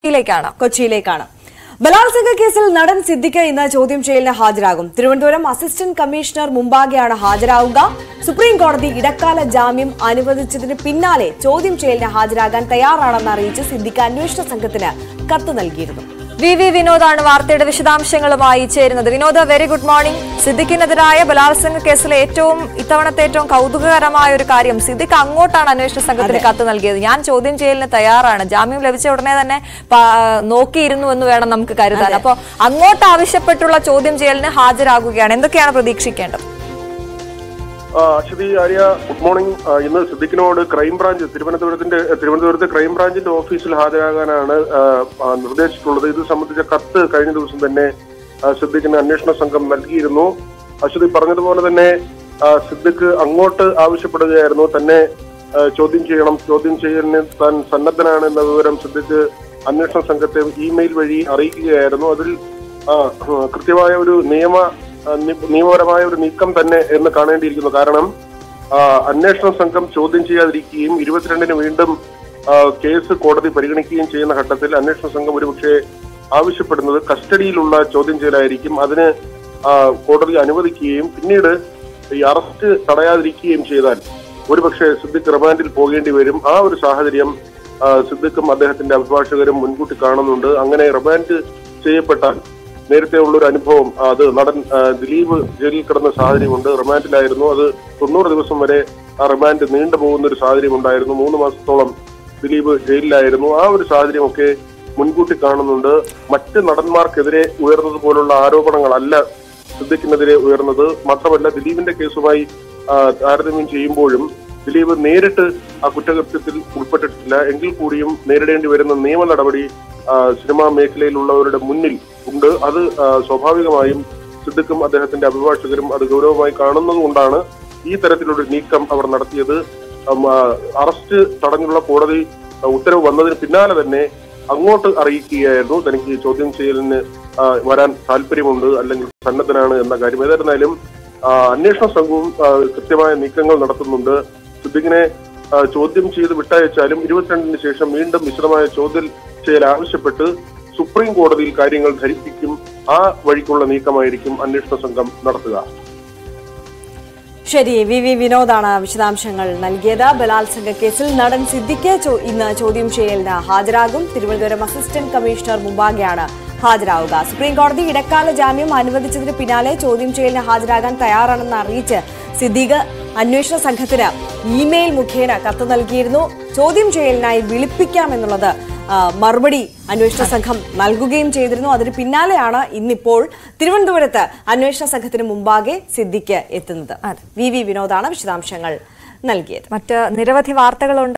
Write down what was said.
കൊച്ചിയിലേക്കാണ് കൊച്ചിയിലേക്കാണ് ബലാത്സംഗ കേസിൽ നടൻ സിദ്ദിഖ് ഇന്ന് ചോദ്യം ചെയ്യലിന് ഹാജരാകും തിരുവനന്തപുരം അസിസ്റ്റന്റ് കമ്മീഷണർ മുമ്പാകെയാണ് ഹാജരാവുക സുപ്രീം കോടതി ഇടക്കാല ജാമ്യം അനുവദിച്ചതിന് പിന്നാലെ ചോദ്യം ചെയ്യലിന് ഹാജരാകാൻ തയ്യാറാണെന്ന് അറിയിച്ച് സിദ്ദിഖ് അന്വേഷണ സംഘത്തിന് കത്ത് നൽകിയിരുന്നു വി വി വിനോദാണ് വാർത്തയുടെ വിശദാംശങ്ങളുമായി ചേരുന്നത് വിനോദ് വെരി ഗുഡ് മോർണിംഗ് സിദ്ദിഖിനെതിരായ ബലാത്സംഗ കേസിലെ ഏറ്റവും ഇത്തവണത്തെ ഏറ്റവും കൗതുകകരമായ ഒരു കാര്യം സിദ്ദിഖ് അങ്ങോട്ടാണ് അന്വേഷണ സംഘത്തിന് കത്ത് നൽകിയത് ഞാൻ ചോദ്യം ചെയ്യലിന് തയ്യാറാണ് ജാമ്യം ലഭിച്ച ഉടനെ തന്നെ പ- നോക്കിയിരുന്നു എന്ന് വേണം നമുക്ക് കരുതാൻ അപ്പോൾ അങ്ങോട്ട് ആവശ്യപ്പെട്ടുള്ള ചോദ്യം ചെയ്യലിന് ഹാജരാകുകയാണ് എന്തൊക്കെയാണ് പ്രതീക്ഷിക്കേണ്ടത് ആ, അശ്വതി ആര്യ ഗുഡ് മോർണിംഗ് ആ, ഇന്ന് സിദ്ദിഖിനോട് ക്രൈംബ്രാഞ്ച് തിരുവനന്തപുരത്തിന്റെ തിരുവനന്തപുരത്ത് ക്രൈംബ്രാഞ്ചിന്റെ ഓഫീസിൽ ഹാജരാകാനാണ് ആ, ആ, നിർദ്ദേശിച്ചിട്ടുള്ളത് ഇത് സംബന്ധിച്ച കത്ത് കഴിഞ്ഞ ദിവസം തന്നെ ആ, സിദ്ദിഖിന് അന്വേഷണ സംഘം നൽകിയിരുന്നു അശ്വതി പറഞ്ഞതുപോലെ തന്നെ ആ, സിദ്ദിഖ് അങ്ങോട്ട് ആവശ്യപ്പെടുകയായിരുന്നു തന്നെ ആ, ചോദ്യം ചെയ്യണം ചോദ്യം ചെയ്യലിന് താൻ സന്നദ്ധനാണ് എന്ന വിവരം സിദ്ദിഖ് അന്വേഷണ സംഘത്തെ ഇമെയിൽ വഴി അറിയിക്കുകയായിരുന്നു അതിൽ ആ, കൃത്യമായ ഒരു നിയമ ആ, നി- നിയമപരമായ ഒരു നീക്കം തന്നെ എന്ന് കാണേണ്ടിയിരിക്കുന്നു കാരണം ആ, അന്വേഷണ സംഘം ചോദ്യം ചെയ്യാതിരിക്കുകയും ഇരുപത്തിരണ്ടിന് വീണ്ടും ആ, കേസ് കോടതി പരിഗണിക്കുകയും ചെയ്യുന്ന ഘട്ടത്തിൽ അന്വേഷണ സംഘം ഒരുപക്ഷെ ആവശ്യപ്പെടുന്നത് കസ്റ്റഡിയിലുള്ള ചോദ്യം ചെയ്യലായിരിക്കും അതിന് ആ, കോടതി അനുവദിക്കുകയും പിന്നീട് ഈ അറസ്റ്റ് തടയാതിരിക്കുകയും ചെയ്താൽ ഒരുപക്ഷെ സിദ്ദിഖ് റിമാൻഡിൽ പോകേണ്ടി വരും ആ ഒരു സാഹചര്യം ആ, സിദ്ദിഖും അദ്ദേഹത്തിന്റെ അഭിഭാഷകരും മുൻകൂട്ടി കാണുന്നുണ്ട് അങ്ങനെ റിമാൻഡ് ചെയ്യപ്പെട്ടാൽ നേരത്തെ ഉള്ളൊരു അനുഭവം ആ, അത് നടൻ ആ, ദിലീപ് ജയിലിൽ കിടന്ന സാഹചര്യമുണ്ട് റിമാൻഡിലായിരുന്നു അത് തൊണ്ണൂറ് ദിവസം വരെ ആ റിമാൻഡ് നീണ്ടുപോകുന്ന ഒരു സാഹചര്യം ഉണ്ടായിരുന്നു മൂന്ന് മാസത്തോളം ദിലീപ് ജയിലിലായിരുന്നു ആ ഒരു സാഹചര്യമൊക്കെ മുൻകൂട്ടി കാണുന്നുണ്ട് മറ്റ് നടന്മാർക്കെതിരെ ഉയർന്നതുപോലുള്ള ആരോപണങ്ങളല്ല സിദ്ദിഖിനെതിരെ ഉയർന്നത് മാത്രമല്ല ദിലീപിന്റെ കേസുമായി ആ, താരതമ്യം ചെയ്യുമ്പോഴും ദിലീപ് നേരിട്ട് ആ കുറ്റകൃത്യത്തിൽ ഉൾപ്പെട്ടിട്ടില്ല എങ്കിൽ കൂടിയും നേരിടേണ്ടി വരുന്ന നിയമ നടപടി ആ, സിനിമാ മേഖലയിലുള്ളവരുടെ മുന്നിൽ ഉണ്ട് അത് ആ, സ്വാഭാവികമായും സിദ്ദിഖും അദ്ദേഹത്തിന്റെ അഭിഭാഷകരും അത് ഗൗരവമായി കാണുന്നതുകൊണ്ടാണ് ഈ തരത്തിലൊരു നീക്കം അവർ നടത്തിയത് ഉം, ആ, അറസ്റ്റ് തടഞ്ഞുള്ള കോടതി ആ, ഉത്തരവ് വന്നതിന് പിന്നാലെ തന്നെ അങ്ങോട്ട് അറിയിക്കുകയായിരുന്നു തനിക്ക് ചോദ്യം ചെയ്യലിന് ആ, വരാൻ താല്പര്യമുണ്ട് അല്ലെങ്കിൽ സന്നദ്ധനാണ് എന്ന കാര്യം ഏതായിരുന്നാലും ആ, അന്വേഷണ സംഘവും ആ, കൃത്യമായ നീക്കങ്ങൾ നടത്തുന്നുണ്ട് സിദ്ദിഖിനെ ആ, ചോദ്യം ചെയ്ത് വിട്ടയച്ചാലും ഇരുപത്തിരണ്ടിന് ശേഷം വീണ്ടും വിശദമായ ചോദ്യം ചെയ്യൽ ആവശ്യപ്പെട്ട് സുപ്രീം കോടതിയിൽ കാര്യങ്ങൾ ധരിപ്പിക്കും ആ വഴിക്കുള്ള നീക്കമായിരിക്കും അന്വേഷണ സംഘം നടത്തുക ശരി വി വി വിനോദാണ് വിശദാംശങ്ങൾ നൽകിയത് ബലാത്സംഗ കേസിൽ നടൻ സിദ്ദിഖ് ചോ- ഇന്ന് ചോദ്യം ചെയ്യലിന് ഹാജരാകും തിരുവനന്തപുരം അസിസ്റ്റന്റ് കമ്മീഷണർ മുമ്പാകെയാണ് ഹാജരാവുക സുപ്രീം കോടതി ഇടക്കാല ജാമ്യം അനുവദിച്ചതിന് പിന്നാലെ ചോദ്യം ചെയ്യലിന് ഹാജരാകാൻ തയ്യാറാണെന്ന് അറിയിച്ച് സിദ്ദീഖ് അന്വേഷണ സംഘത്തിന് ഇമെയിൽ മുഖേന കത്ത് നൽകിയിരുന്നു ചോദ്യം ചെയ്യലിനായി വിളിപ്പിക്കാമെന്നുള്ളത് ആ, മറുപടി അന്വേഷണ സംഘം നൽകുകയും ചെയ്തിരുന്നു അതിന് പിന്നാലെയാണ് ഇന്നിപ്പോൾ തിരുവനന്തപുരത്ത് അന്വേഷണ സംഘത്തിന് മുമ്പാകെ സിദ്ദിഖ് എത്തുന്നത് വി വി വിനോദാണ് വിശദാംശങ്ങൾ നൽകിയത് മറ്റ് നിരവധി വാർത്തകളുണ്ട്